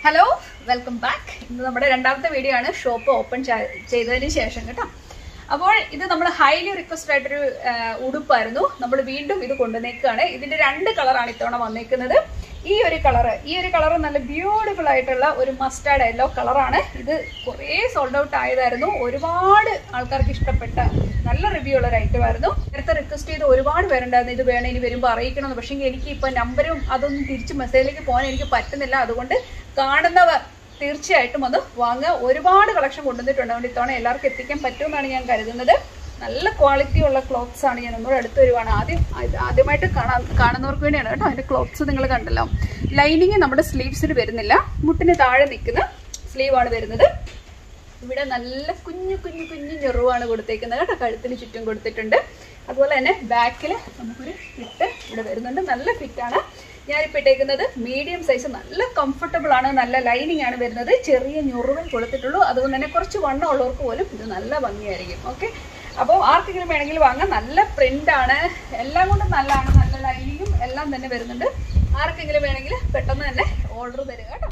hello welcome back ഇന്ന് നമ്മുടെ രണ്ടാമത്തെ വീഡിയോ ആണ് ഷോപ്പ് ഓപ്പൺ ചെയ്തതിന് ശേഷം കേട്ടോ അപ്പോൾ ഇത് നമ്മൾ ഹൈലി റിക്വസ്റ്റഡ് ആയിട്ടൊരു ആ, ഉടുപ്പായിരുന്നു നമ്മൾ വീണ്ടും ഇത് കൊണ്ടുവന്നേക്കാണ് ഇതിന്റെ രണ്ട് കളറാണ് ഇത്തവണ വന്നേക്കുന്നത് ഈ ഒരു കളറ് ഈ ഒരു കളർ നല്ല ബ്യൂട്ടിഫുൾ ആയിട്ടുള്ള ഒരു മസ്റ്റാർഡ് യെല്ലോ കളറാണ് ഇത് കുറേ സോൾഡ് ഔട്ട് ആയതായിരുന്നു ഒരുപാട് ആൾക്കാർക്ക് ഇഷ്ടപ്പെട്ട നല്ല റിവ്യൂ ഉള്ള ഒരു ഐറ്റം ആയിരുന്നു നേരത്തെ റിക്വസ്റ്റ് ചെയ്ത് ഒരുപാട് പേരുണ്ടായിരുന്നു ഇത് വേണം ഇനി വരുമ്പോൾ അറിയിക്കണമെന്ന് പക്ഷേ എനിക്ക് ഇപ്പൊ നമ്പരും അതൊന്നും തിരിച്ച് മെസ്സേജിലേക്ക് പോകാൻ എനിക്ക് പറ്റുന്നില്ല അതുകൊണ്ട് കാണുന്നവർ തീർച്ചയായിട്ടും അത് വാങ്ങുക ഒരുപാട് കളക്ഷൻ കൊണ്ടുവന്നിട്ടുണ്ട് അതുകൊണ്ട് ഇത്തവണ എല്ലാവർക്കും എത്തിക്കാൻ പറ്റുമെന്നാണ് ഞാൻ കരുതുന്നത് നല്ല ക്വാളിറ്റി ഉള്ള ക്ലോത്ത്സ് ആണ് ഞാൻ ഒന്നുകൂടെ അടുത്ത് വരുവാണ് ആദ്യം ഇത് ആദ്യമായിട്ട് കാണാൻ കാണുന്നവർക്ക് വേണ്ടിയാണ് കേട്ടോ അതിന്റെ ക്ലോത്ത്സ് നിങ്ങൾ കണ്ടല്ലോ ലൈനിങ് നമ്മുടെ സ്ലീവ്സിൽ വരുന്നില്ല മുട്ടിന് താഴെ നിൽക്കുന്ന സ്ലീവാണ് വരുന്നത് ഇവിടെ നല്ല കുഞ്ഞു കുഞ്ഞു കുഞ്ഞു ഞെറുവാണ് കൊടുത്തേക്കുന്നത് കേട്ടോ കഴുത്തിന് ചുറ്റും കൊടുത്തിട്ടുണ്ട് അതുപോലെ തന്നെ ബാക്കിൽ നമുക്കൊരു ഫിറ്റ് ഇവിടെ വരുന്നുണ്ട് നല്ല ഫിറ്റാണ് ഞാനിപ്പോൾ ഇട്ടേക്കുന്നത് മീഡിയം സൈസ് നല്ല കംഫർട്ടബിൾ ആണ് നല്ല ലൈനിങ് ആണ് വരുന്നത് ചെറിയ ഞൊറുകൾ കൊടുത്തിട്ടുള്ളൂ അതുകൊണ്ട് തന്നെ കുറച്ച് വണ്ണം ഉള്ളവർക്ക് പോലും ഇത് നല്ല ഭംഗിയായിരിക്കും ഓക്കെ അപ്പോൾ ആർക്കെങ്കിലും വേണമെങ്കിൽ വാങ്ങാം നല്ല പ്രിന്റ് ആണ് എല്ലാം കൊണ്ടും നല്ലതാണ് നല്ല ലൈനിങ്ങും എല്ലാം തന്നെ വരുന്നുണ്ട് ആർക്കെങ്കിലും വേണമെങ്കിൽ പെട്ടെന്ന് തന്നെ ഓർഡർ തരിക കേട്ടോ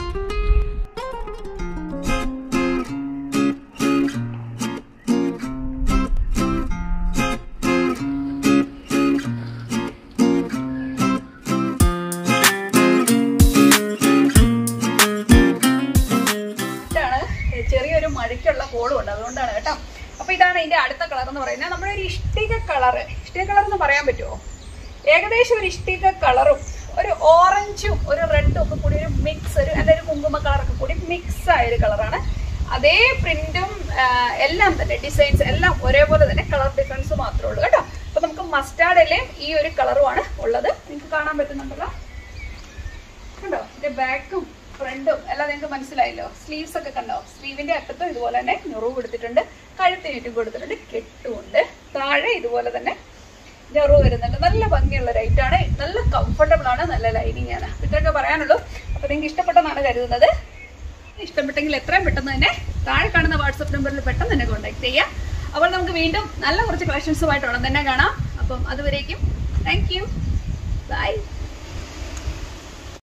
ഇതാണ് ചെറിയൊരു മഴയ്ക്കുള്ള കോളും ഉണ്ട് അതുകൊണ്ടാണ് കേട്ടോ അപ്പൊ ഇതാണ് ഇതിന്റെ അടുത്ത കളർ എന്ന് പറയുന്നത് നമ്മുടെ ഒരു ഇഷ്ടിക കളർ ഇഷ്ടിക കളർ എന്ന് പറയാൻ പറ്റുമോ ഏകദേശം ഒരു ഇഷ്ടിക കളറും ഒരു ഓറഞ്ചും ഒരു റെഡും ഒക്കെ കൂടി ഒരു മിക്സ് ഒരു അല്ല ഒരു കുങ്കുമ കളറൊക്കെ കൂടി മിക്സ് ആയ ഒരു കളറാണ് അതേ പ്രിന്റും എല്ലാം തന്നെ ഡിസൈൻസ് എല്ലാം ഒരേപോലെ തന്നെ കളർ ഡിഫറൻസ് മാത്രമേ ഉള്ളൂ കേട്ടോ അപ്പൊ നമുക്ക് മസ്റ്റാർഡിലെയും ഈ ഒരു കളറുമാണ് ഉള്ളത് നിങ്ങൾക്ക് കാണാൻ പറ്റുന്നുണ്ടല്ലോ കണ്ടോ ഇതിന്റെ ബാക്കും ഫ്രണ്ടും എല്ലാം നിങ്ങൾക്ക് മനസ്സിലായല്ലോ സ്ലീവ്സ് ഒക്കെ കണ്ടോ സ്ലീവിന്റെ അറ്റത്തും ഇതുപോലെ തന്നെ ഞെറു കൊടുത്തിട്ടുണ്ട് കഴുത്തിനേറ്റും കൊടുത്തിട്ടുണ്ട് കെട്ടുമുണ്ട് താഴെ ഇതുപോലെ തന്നെ ഞെറു വരുന്നുണ്ട് നല്ല ഭംഗിയുള്ള ലൈറ്റ് ആണ് നല്ല കംഫർട്ടബിൾ ആണ് നല്ല ലൈനിങ് ആണ് ഇതൊക്കെ പറയാനുള്ളൂ അപ്പൊ നിങ്ങൾക്ക് ഇഷ്ടപ്പെട്ടെന്നാണ് കരുതുന്നത് ഇഷ്ടപ്പെട്ടെങ്കിൽ എത്രയും പെട്ടെന്ന് തന്നെ താഴെ കാണുന്ന വാട്സപ്പ് നമ്പറിൽ പെട്ടെന്ന് തന്നെ കോൺടാക്ട് ചെയ്യാം അപ്പോൾ നമുക്ക് വീണ്ടും നല്ല കുറച്ച് കളക്ഷൻസുമായിട്ട് ഉടൻ തന്നെ കാണാം അപ്പം അതുവരേക്കും താങ്ക് യു ബൈ